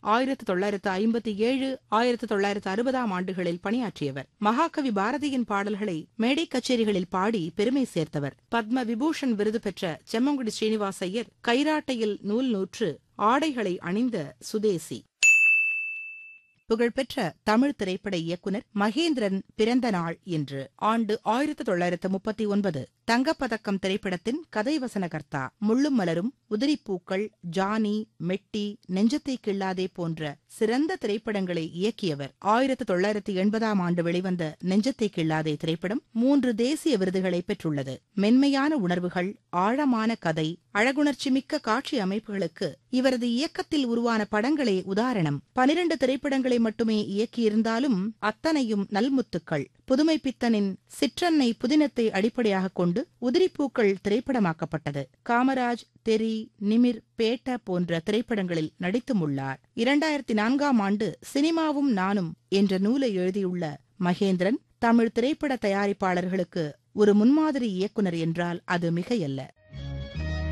ஆயிரத்து தொள்ளாயிரத்து ஐம்பத்தி ஏழு ஆயிரத்து தொள்ளாயிரத்து அறுபதாம் ஆண்டுகளில் பணியாற்றியவர் மகாகவி பாரதியின் பாடல்களை மேடை கச்சேரிகளில் பாடி பெருமை சேர்த்தவர் பத்ம விபூஷன் விருது பெற்ற செம்மங்குடி ஸ்ரீனிவாச ஐயர் கைராட்டையில் நூல் நூற்று ஆடைகளை அணிந்த சுதேசி புகழ்பெற்ற தமிழ் திரைப்பட இயக்குனர் மகேந்திரன் பிறந்த நாள் இன்று ஆண்டு ஆயிரத்து தொள்ளாயிரத்து முப்பத்தி ஒன்பது தங்கப்பதக்கம் திரைப்படத்தின் கதை வசனகர்த்தா முள்ளும் மலரும் உதிரிப்பூக்கள் ஜானி மெட்டி நெஞ்சத்தை கிள்ளாதே போன்ற சிறந்த திரைப்படங்களை இயக்கியவர் ஆயிரத்து தொள்ளாயிரத்து எண்பதாம் ஆண்டு வெளிவந்த நெஞ்சத்தை கிள்ளாதே திரைப்படம் மூன்று தேசிய விருதுகளை பெற்றுள்ளது மென்மையான உணர்வுகள் ஆழமான கதை அழகுணர்ச்சி மிக்க காட்சி அமைப்புகளுக்கு இவரது இயக்கத்தில் உருவான படங்களே உதாரணம் பனிரண்டு திரைப்படங்களை மட்டுமே இயக்கியிருந்தாலும் அத்தனையும் நல்முத்துக்கள் புதுமை பித்தனின் சிற்றன்னை புதினத்தை அடிப்படையாக கொண்டு உதிரிப்பூக்கள் திரைப்படமாக்கப்பட்டது காமராஜ் தெரி நிமிர் பேட்ட போன்ற திரைப்படங்களில் நடித்தும் உள்ளார் இரண்டாயிரத்தி நான்காம் ஆண்டு சினிமாவும் நானும் என்ற நூலை எழுதியுள்ள மகேந்திரன் தமிழ் திரைப்பட தயாரிப்பாளர்களுக்கு ஒரு முன்மாதிரி இயக்குனர் என்றால் அது மிகையல்ல